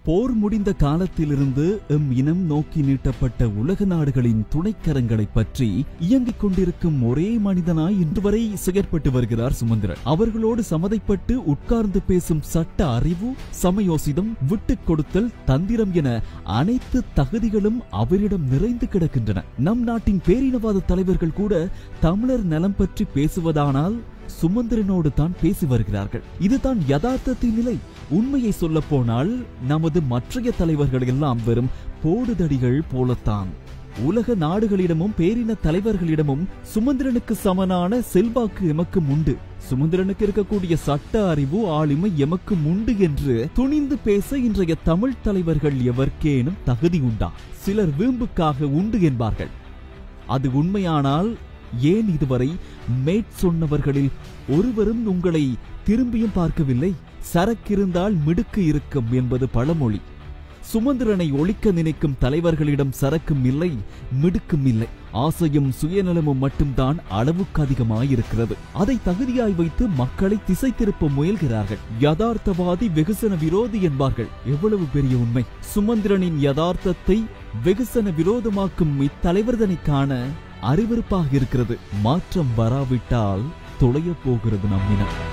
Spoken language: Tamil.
போர் முடிந்த காலத்திலிருந்து எம் இனம் நோக்கி நீட்டப்பட்ட உலக நாடுகளின் துணைக்கரங்களைப் பற்றி இயங்கிக் கொண்டிருக்கும் ஒரே மனிதனாய் இன்று வரை செயற்பட்டு வருகிறார் சுமந்திரன் அவர்களோடு சமதைப்பட்டு உட்கார்ந்து பேசும் சட்ட அறிவு சமயோசிதம் விட்டுக் கொடுத்தல் தந்திரம் என அனைத்து தகுதிகளும் அவரிடம் நிறைந்து கிடக்கின்றன நம் நாட்டின் பேரினவாத தலைவர்கள் கூட தமிழர் நலம் பற்றி பேசுவதானால் சுமந்திரனோடு தான் பேசி வருகிறார்கள் இதுதான் யதார்த்தத்தின் நிலை உண்மையை சொல்ல போனால் நமது மற்றைய தலைவர்கள் எல்லாம் வெறும் போடுதடிகள் போலத்தான் உலக நாடுகளிடமும் பேரின தலைவர்களிடமும் சுமந்திரனுக்கு சமனான செல்வாக்கு எமக்கும் உண்டு சுமந்திரனுக்கு இருக்கக்கூடிய சட்ட அறிவு ஆளுமை எமக்கும் உண்டு என்று துணிந்து பேச இன்றைய தமிழ் தலைவர்கள் எவர்க்கேனும் தகுதி உண்டா சிலர் வீம்புக்காக உண்டு என்பார்கள் அது உண்மையானால் ஏன் இதுவரை மேற் சொன்னவர்களில் ஒருவரும் உங்களை திரும்பியும் பார்க்கவில்லை சரக்கிருந்தால் மிடுக்கு இருக்கும் என்பது பழமொழி சுமந்திரனை ஒழிக்க நினைக்கும் தலைவர்களிடம் சரக்கும் இல்லை மிடுக்கும் இல்லை ஆசையும் சுயநலமும் மட்டும்தான் அளவுக்கு அதிகமாயிருக்கிறது அதை தகுதியாய் வைத்து மக்களை திசை திருப்ப முயல்கிறார்கள் யதார்த்தவாதி வெகுசன விரோதி என்பார்கள் எவ்வளவு பெரிய உண்மை சுமந்திரனின் யதார்த்தத்தை வெகுசன விரோதமாக்கும் இத்தலைவர்தனை காண அறிவிருப்பாக இருக்கிறது மாற்றம் வராவிட்டால் தொலையப் போகிறது நம்மினம்